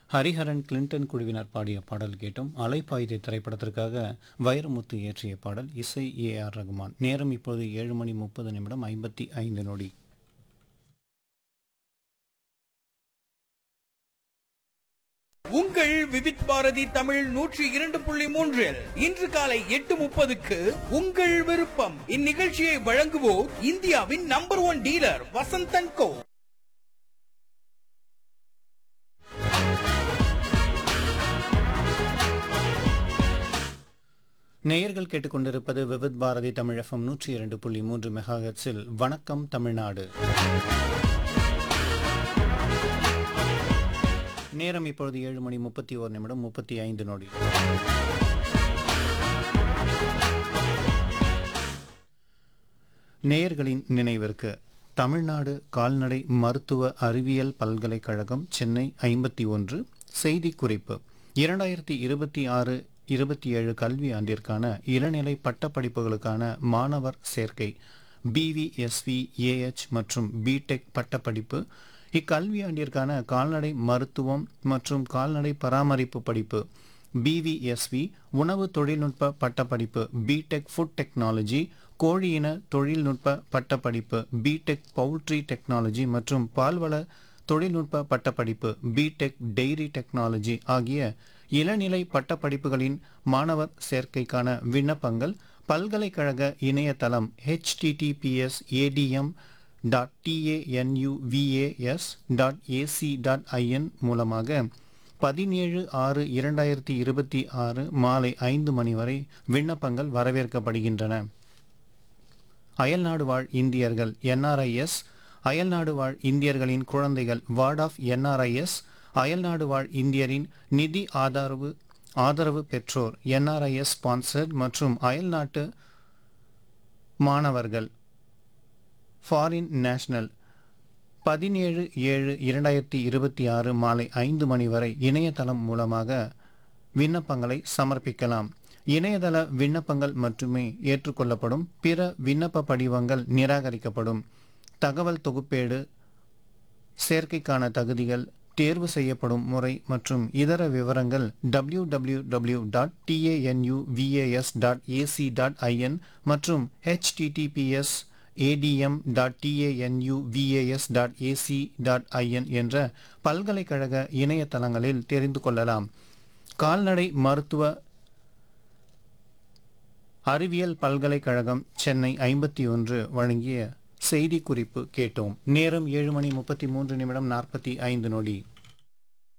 Hariharan Clinton குழுவினர் பாடிய பாடல் கேட்டோம் அலைப்பாயுதை திரைப்படத்திற்காக வைரமுத்து இயற்றிய பாடல் இசை ஏ ஆர் ரகுமான் நேரம் இப்போது ஏழு மணி முப்பது நிமிடம் ஐம்பத்தி ஐந்து நொடி உங்கள் விவித் பாரதி தமிழ் நூற்றி இரண்டு புள்ளி மூன்றில் இன்று காலை எட்டு முப்பதுக்கு உங்கள் விருப்பம் இந்நிகழ்ச்சியை வழங்குவோர் இந்தியாவின் number one dealer Vasanthan co நேயர்கள் கேட்டுக்கொண்டிருப்பது விவித் பாரதி தமிழ் எஃப்எம் நூற்றி இரண்டு புள்ளி மூன்று மெகாஹெட்ஸில் வணக்கம் தமிழ்நாடு நேரம் இப்பொழுது ஏழு மணி முப்பத்தி ஓர் நிமிடம் முப்பத்தி ஐந்து நொடி நேயர்களின் நினைவிற்கு தமிழ்நாடு கால்நடை மருத்துவ அறிவியல் பல்கலைக்கழகம் சென்னை ஐம்பத்தி ஒன்று செய்தி குறிப்பு இரண்டாயிரத்தி இருபத்தி ஆறு இருபத்தி ஏழு கல்வி ஆண்டிற்கான இளநிலை பட்டப்படிப்புகளுக்கான மாணவர் சேர்க்கை பிவிஎஸ்வி ஏஎச் மற்றும் பிடெக் பட்டப்படிப்பு இக்கல்வி ஆண்டிற்கான கால்நடை மருத்துவம் மற்றும் கால்நடை பராமரிப்பு படிப்பு பிவிஎஸ்வி உணவு தொழில்நுட்ப பட்டப்படிப்பு பிடெக் ஃபுட் டெக்னாலஜி கோழியின தொழில்நுட்ப பட்டப்படிப்பு பிடெக் பவுல்ட்ரி டெக்னாலஜி மற்றும் பால்வள தொழில்நுட்ப பட்டப்படிப்பு பிடெக் டெய்ரி டெக்னாலஜி ஆகிய இளநிலை பட்டப்படிப்புகளின் மாணவர் சேர்க்கைக்கான விண்ணப்பங்கள் பல்கலைக்கழக இணையதளம் https ADM dot TANUVAS dot AC dot IN மூலமாக பதினேழு ஆறு இரண்டாயிரத்தி இருபத்தி ஆறு மாலை ஐந்து மணி வரை விண்ணப்பங்கள் வரவேற்கப்படுகின்றன அயல்நாடு வாழ் இந்தியர்கள் என்ஆர்ஐஎஸ் அயல்நாடு வாழ் இந்தியர்களின் குழந்தைகள் வார்ட் ஆஃப் என்ஆர்ஐஎஸ் அயல்நாடு வாழ் இந்தியரின் நிதி ஆதரவு ஆதரவு பெற்றோர் என்ஆர்ஐஎஸ் ஸ்பான்சர்ட் மற்றும் அயல்நாட்டு மாணவர்கள் ஃபாரின் நேஷனல் பதினேழு ஏழு இரண்டாயிரத்தி இருபத்தி ஆறு மாலை ஐந்து மணி வரை இணையதளம் மூலமாக விண்ணப்பங்களை சமர்ப்பிக்கலாம் இணையதள விண்ணப்பங்கள் மட்டுமே ஏற்றுக்கொள்ளப்படும் பிற விண்ணப்ப படிவங்கள் நிராகரிக்கப்படும் தகவல் தொகுப்பேடு சேர்க்கைக்கான தகுதிகள் தேர்வு செய்யப்படும் முறை மற்றும் இதர விவரங்கள் W W W dot TANUVAS dot AC dot IN மற்றும் HTTPS ADM dot TANUVAS dot AC dot IN என்ற பல்கலைக்கழக இணையதளங்களில் தெரிந்து கொள்ளலாம் கால்நடை மருத்துவ அறிவியல் பல்கலைக்கழகம் சென்னை ஐம்பத்தி ஒன்று வழங்கிய செய்தி குறிப்பு கேட்டோம் நேரம் ஏழு மணி முப்பத்தி மூன்று நிமிடம் நாற்பத்தி ஐந்து நொடி